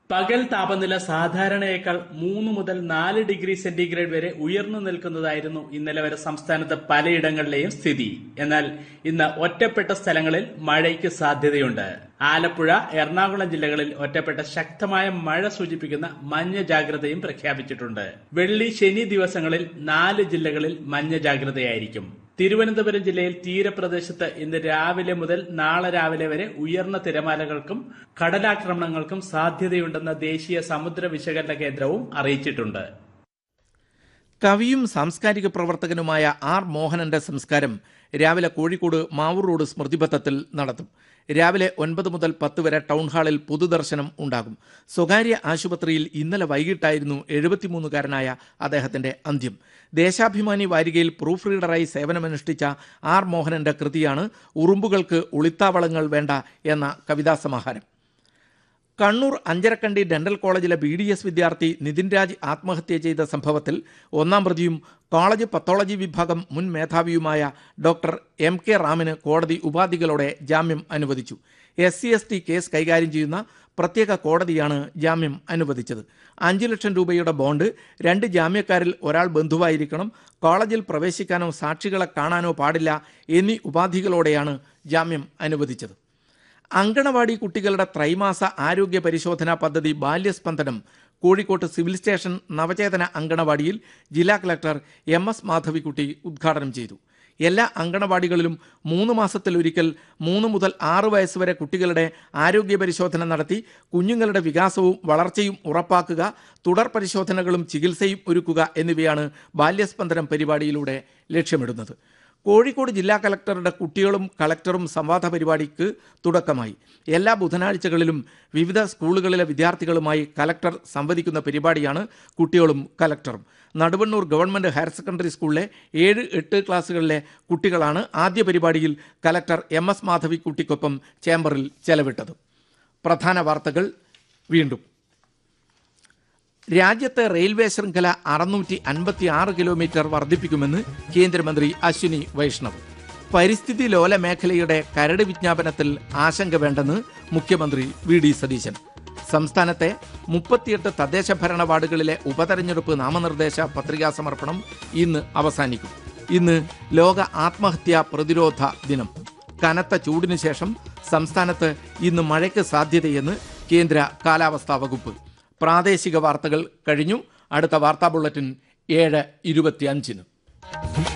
പകൽ താപനില സാധാരണയേക്കാൾ മൂന്ന് മുതൽ നാല് ഡിഗ്രി സെന്റിഗ്രേഡ് വരെ ഉയർന്നു നിൽക്കുന്നതായിരുന്നു ഇന്നലെ വരെ സംസ്ഥാനത്ത് പലയിടങ്ങളിലെയും സ്ഥിതി എന്നാൽ ഇന്ന് ഒറ്റപ്പെട്ട സ്ഥലങ്ങളിൽ മഴയ്ക്ക് സാധ്യതയുണ്ട് ആലപ്പുഴ എറണാകുളം ജില്ലകളിൽ ഒറ്റപ്പെട്ട ശക്തമായ മഴ സൂചിപ്പിക്കുന്ന മഞ്ഞ ജാഗ്രതയും പ്രഖ്യാപിച്ചിട്ടുണ്ട് വെള്ളി ശനി ദിവസങ്ങളിൽ നാല് ജില്ലകളിൽ മഞ്ഞ ജാഗ്രതയായിരിക്കും തിരുവനന്തപുരം ജില്ലയിൽ തീരപ്രദേശത്ത് ഇന്ന് രാവിലെ മുതൽ നാളെ രാവിലെ വരെ ഉയർന്ന തിരമാലകൾക്കും കടലാക്രമണങ്ങൾക്കും സാധ്യതയുണ്ടെന്ന് ദേശീയ സമുദ്ര വിശകലന കേന്ദ്രവും അറിയിച്ചിട്ടുണ്ട് കവിയും സാംസ്കാരിക പ്രവർത്തകനുമായ ആർ മോഹനന്റെ സംസ്കാരം രാവിലെ കോഴിക്കോട് മാവൂർ റോഡ് സ്മൃതിപഥത്തിൽ നടത്തും രാവിലെ ഒൻപത് മുതൽ പത്ത് വരെ ടൗൺ ഹാളിൽ പൊതുദർശനം ഉണ്ടാകും സ്വകാര്യ ആശുപത്രിയിൽ ഇന്നലെ വൈകിട്ടായിരുന്നു എഴുപത്തിമൂന്നുകാരനായ അദ്ദേഹത്തിന്റെ അന്ത്യം ദേശാഭിമാനി വാരികയിൽ പ്രൂഫ് റീഡറായി സേവനമനുഷ്ഠിച്ച ആർ മോഹനന്റെ കൃതിയാണ് ഉറുമ്പുകൾക്ക് ഒളിത്താവളങ്ങൾ വേണ്ട എന്ന കവിതാ സമാഹാരം കണ്ണൂർ അഞ്ചരക്കണ്ടി ഡെന്റൽ കോളേജിലെ ബി ഡി എസ് വിദ്യാർത്ഥി നിതിൻ രാജ് ആത്മഹത്യ ചെയ്ത സംഭവത്തിൽ ഒന്നാം പ്രതിയും കോളേജ് പത്തോളജി വിഭാഗം മുൻ മേധാവിയുമായ ഡോക്ടർ എം കെ റാമിന് കോടതി ഉപാധികളോടെ ജാമ്യം അനുവദിച്ചു S C S T case കൈകാര്യം ചെയ്യുന്ന പ്രത്യേക കോടതിയാണ് ജാമ്യം അനുവദിച്ചത് അഞ്ച് ലക്ഷം രൂപയുടെ ബോണ്ട് രണ്ട് ജാമ്യക്കാരിൽ ഒരാൾ ബന്ധുവായിരിക്കണം കോളേജിൽ പ്രവേശിക്കാനോ സാക്ഷികളെ കാണാനോ പാടില്ല എന്നീ ഉപാധികളോടെയാണ് ജാമ്യം അനുവദിച്ചത് അങ്കണവാടി കുട്ടികളുടെ ത്രൈമാസ ആരോഗ്യ പരിശോധനാ പദ്ധതി ബാല്യസ്പന്ദനം കോഴിക്കോട്ട് സിവിൽ സ്റ്റേഷൻ നവചേതന അങ്കണവാടിയിൽ ജില്ലാ കളക്ടർ എം എസ് മാധവിക്കുട്ടി ഉദ്ഘാടനം ചെയ്തു എല്ലാ അങ്കണവാടികളിലും മൂന്ന് മാസത്തിലൊരിക്കൽ മൂന്ന് മുതൽ ആറ് വയസ്സ് വരെ കുട്ടികളുടെ ആരോഗ്യ പരിശോധന നടത്തി കുഞ്ഞുങ്ങളുടെ വികാസവും വളർച്ചയും ഉറപ്പാക്കുക തുടർ പരിശോധനകളും ചികിത്സയും ഒരുക്കുക എന്നിവയാണ് ബാല്യസ്പന്ദനം പരിപാടിയിലൂടെ ലക്ഷ്യമിടുന്നത് കോഴിക്കോട് ജില്ലാ കലക്ടറുടെ കുട്ടികളും കളക്ടറും സംവാദ പരിപാടിക്ക് തുടക്കമായി എല്ലാ ബുധനാഴ്ചകളിലും വിവിധ സ്കൂളുകളിലെ വിദ്യാർത്ഥികളുമായി കലക്ടർ സംവദിക്കുന്ന പരിപാടിയാണ് കുട്ടികളും കലക്ടറും നടുവണ്ണൂർ ഗവൺമെന്റ് ഹയർ സെക്കൻഡറി സ്കൂളിലെ ഏഴ് എട്ട് ക്ലാസ്സുകളിലെ കുട്ടികളാണ് ആദ്യ പരിപാടിയിൽ കലക്ടർ എം എസ് മാധവിക്കുട്ടിക്കൊപ്പം ചേംബറിൽ ചെലവിട്ടത് പ്രധാന വാർത്തകൾ വീണ്ടും രാജ്യത്തെ റെയിൽവേ ശൃംഖല അറുന്നൂറ്റി അൻപത്തി ആറ് കിലോമീറ്റർ വർദ്ധിപ്പിക്കുമെന്ന് കേന്ദ്രമന്ത്രി അശ്വിനി വൈഷ്ണവ് പരിസ്ഥിതി ലോല മേഖലയുടെ കരട് വിജ്ഞാപനത്തിൽ ആശങ്ക വേണ്ടെന്ന് മുഖ്യമന്ത്രി വി ഡി സതീശൻ സംസ്ഥാനത്തെ മുപ്പത്തിയെട്ട് തദ്ദേശ ഭരണ വാർഡുകളിലെ ഉപതെരഞ്ഞെടുപ്പ് നാമനിർദ്ദേശ പത്രികാ സമർപ്പണം ഇന്ന് അവസാനിക്കും ഇന്ന് ലോക ആത്മഹത്യാ പ്രതിരോധ ദിനം കനത്ത ചൂടിനു ശേഷം സംസ്ഥാനത്ത് ഇന്ന് മഴയ്ക്ക് സാധ്യതയെന്ന് കേന്ദ്ര കാലാവസ്ഥാ വകുപ്പ് പ്രാദേശിക വാർത്തകൾ കഴിഞ്ഞു അടുത്ത വാർത്താ ബുള്ളറ്റിൻ ഏഴ് ഇരുപത്തിയഞ്ചിന്